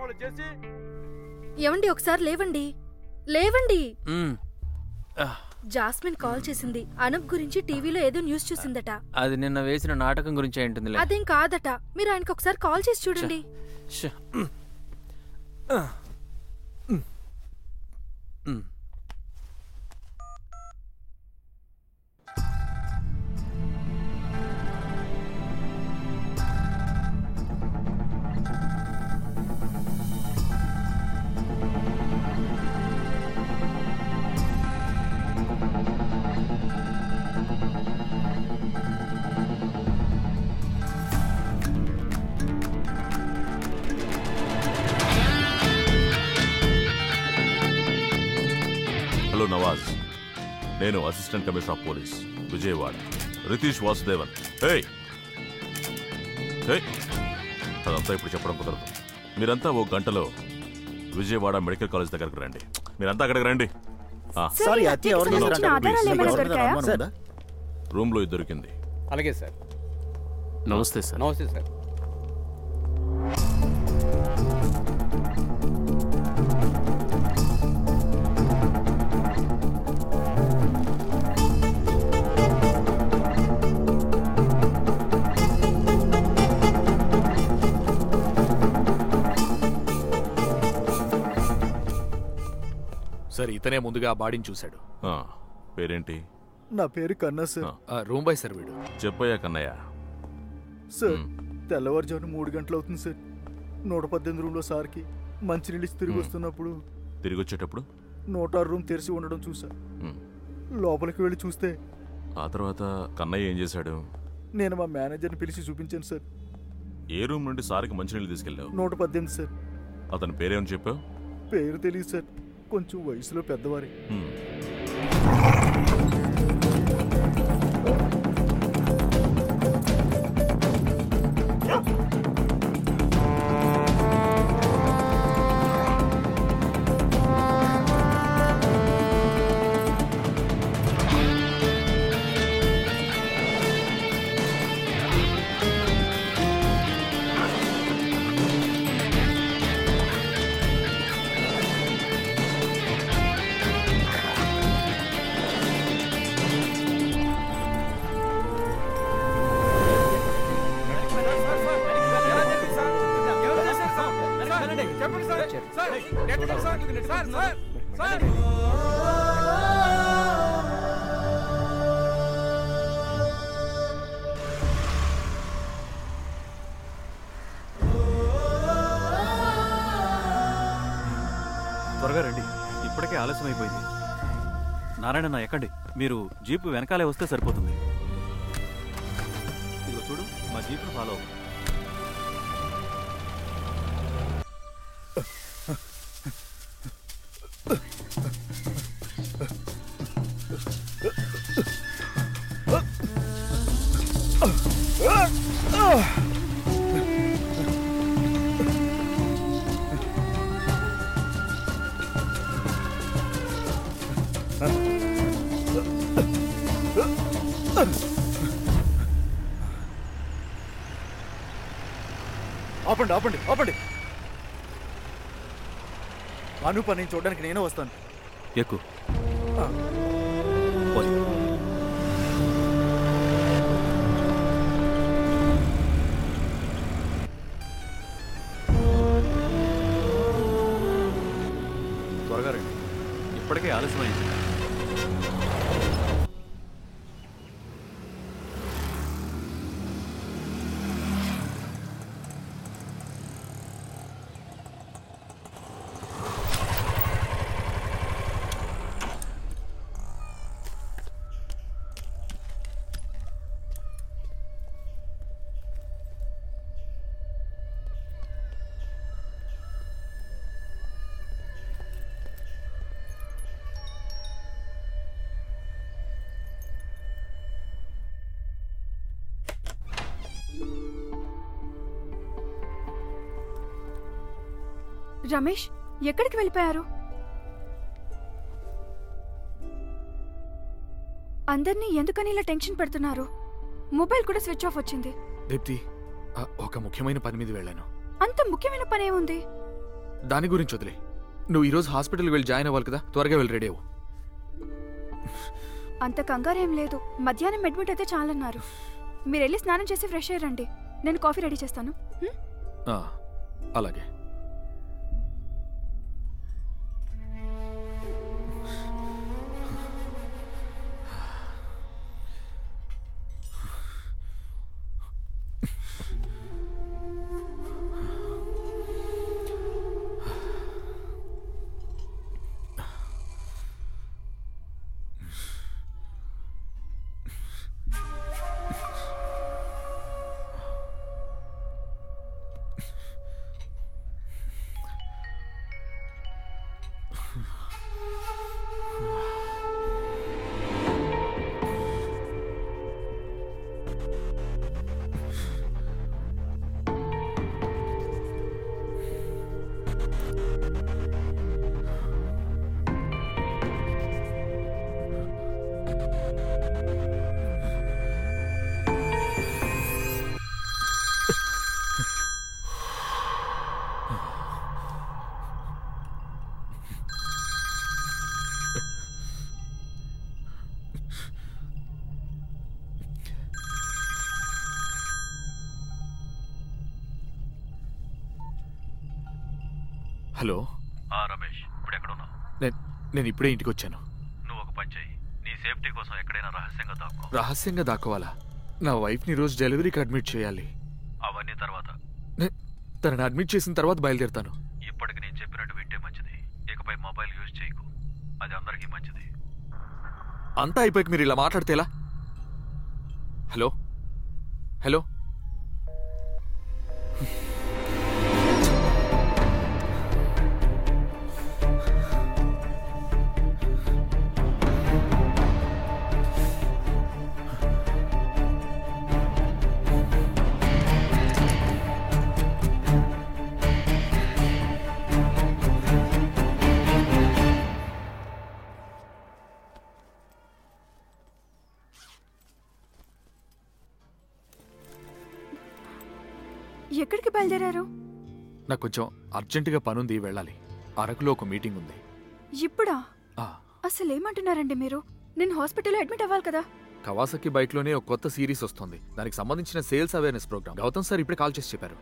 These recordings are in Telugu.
గొడవలు చేసి ఏవండి ఒకసారి లేవండి లేవండి మ్మ్. ఆ, జాస్మిన్ కాల్ చేసింది అనూప్ గురించి టీవీలో ఏదో న్యూస్ చూసిందట అది నిన్న వేసిన నాటకం గురించి అయి ఉంటుందిలే అదేం కాదట మీరు ఆయనకు ఒకసారి కాల్ చేసి చూడండి ష్. మ్మ్. ఆ. మ్మ్. మ్మ్. హలో నవాజ్ నేను assistant commissioner of police Vijayawada Ritesh Vasudevan hey hey అదంతా ఇప్పుడు చెప్పడం కుదరదు మీరంతా ఓ గంటలో విజయవాడ మెడికల్ కాలేజ్ దగ్గరకు రండి మీరంతా అక్కడికి రండి ఆ, సార్ ఈ హత్య ఎవరు సంబంధించిన చేశారంటారు? ఆధారాలు మీకు ఏమైనా ఎవరి మీద దొరికాయా? అనుమానం ఉందా? రూమ్ లో ఇది దొరికింది అలాగే సార్ నమస్తే సార్ నమస్తే సార్ సార్ ఇతనే ముందుగా ఆ బాడీని చూశాడు ఆ, పేరేంటి నా పేరు కన్నా సార్ ఆ. ఆ, రూమ్ బాయ్ సార్ వీడు చెప్పయ్యా కన్నయ్య సార్ మ్. తెల్లవారుజామున మూడు గంటలు అవుతుంది సార్ నూట పద్దెనిమిది రూమ్లో సార్కి మంచినీళ్ళు ఇచ్చి తిరిగి మ్. వస్తున్నప్పుడు తిరిగి వచ్చేటప్పుడు నూట ఆరు రూమ్ తెరిచి ఉండడం చూసా మ్. లోపలికి వెళ్ళి చూస్తే ఆ తర్వాత కన్నయ్య ఏం చేశాడు నేను మా మేనేజర్ని పిలిచి చూపించాను సార్ ఏ రూమ్ నుండి సార్కి మంచినీళ్ళు తీసుకెళ్ళావు నూట పద్దెనిమిది సార్ అతని పేరేమని చెప్పావు పేరు తెలియదు సార్ కొంచెం వయసులో పెద్దవారి హ్మ్. చెప్పండి sir sir net sir sir sir sir త్వరగా రండి ఇప్పటికే ఆలస్యం అయిపోయింది నారాయణ ఎక్కండి మీరు జీపు వెనకాలే వస్తే సరిపోతుంది ఇదిగో చూడు మా జీపును ఫాలో అవ్వు ఆపండి ఆపండి ఆపండి అనూప నేను చూడడానికి నేనే వస్తాను ఎక్కు ఆ. పోనీ. త్వరగా రండి ఇప్పటికే ఆలస్యమైంది రమేష్ ఎక్కడికి వెళ్ళిపోయారు అందరినీ ఎందుకని ఇలా టెన్షన్ పెడుతున్నారు మొబైల్ కూడా స్విచ్ ఆఫ్ వచ్చింది దీప్తి ఆ, ఒక ముఖ్యమైన పని మీద వెళ్ళాను అంత ముఖ్యమైన పని ఏముంది దాని గురించి వదిలే నువ్వు ఈరోజు హాస్పిటల్కి వెళ్ళి జాయిన్ అవ్వాలి కదా త్వరగా వెళ్ళి రెడీ అవ్వు అంత కంగారు ఏం లేదు మధ్యాహ్నం అడ్మిట్ అయితే చాలన్నారు మీరు వెళ్ళి స్నానం చేసి ఫ్రెష్ అయ్యారండి నేను కాఫీ రెడీ చేస్తాను హ్మ్? ఆ, అలాగే హలో ఆ రమేష్ ఇప్పుడు ఎక్కడున్నావు నేను నేను ఇప్పుడే ఇంటికి వచ్చాను నువ్వు ఒక పని చేయి నీ సేఫ్టీ కోసం ఎక్కడైనా రహస్యంగా దాక్కో రహస్యంగా దాక్కోవాలా నా వైఫ్ని రోజు డెలివరీకి అడ్మిట్ చేయాలి అవన్నీ తర్వాత నే- తనని అడ్మిట్ చేసిన తర్వాత బయలుదేరుతాను ఇప్పటికి నేను చెప్పినట్టు వింటే మంచిది ఇకపై మొబైల్ యూజ్ చేయకు అది అందరికీ మంచిది అంతా అయిపోయాక మీరు ఇలా మాట్లాడితే ఎలా హలో హలో ఎక్కడికి బయలుదేరారు నాకు కొంచెం అర్జెంటుగా పనుంది వెళ్ళాలి అరకులో ఒక మీటింగ్ ఉంది ఇప్పుడా ఆ, అసలు ఏమంటున్నారండి మీరు నేను హాస్పిటల్లో అడ్మిట్ అవ్వాలి కదా కవాసకి బైక్లోనే ఒక కొత్త సిరీస్ వస్తుంది దానికి సంబంధించిన sales awareness programme Gautam sir ఇప్పుడే కాల్ చేసి చెప్పారు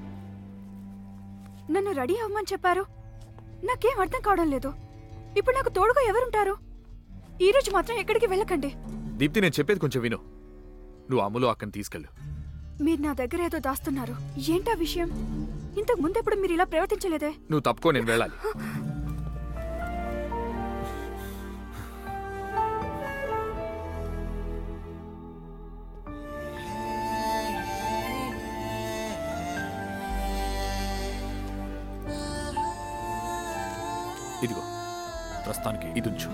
నన్ను రెడీ అవ్వమని చెప్పారు నాకేం అర్థం కావడం లేదు ఇప్పుడు నాకు తోడుగా ఎవరుంటారు ఈ రోజు మాత్రం ఎక్కడికి వెళ్ళకండి దీప్తి నేను చెప్పేది కొంచెం విను నువ్వు అమ్ములు అక్కని తీసుకెళ్ళు మీరు నా దగ్గర ఏదో దాస్తున్నారు ఏంటా విషయం ఇంతకు ముందెప్పుడు మీరు ఇలా ప్రవర్తించలేదే నువ్వు తప్పుకో నేను వెళ్ళాలి ఇదిగో ప్రస్తుతానికి ఇది ఉంచు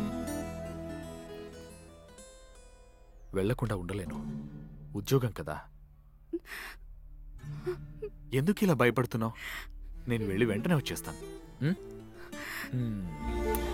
వెళ్లకుండా ఉండలేను ఉద్యోగం కదా ఎందుకు ఇలా భయపడుతున్నావు నేను వెళ్ళి వెంటనే వచ్చేస్తాను ఉం? ఉం.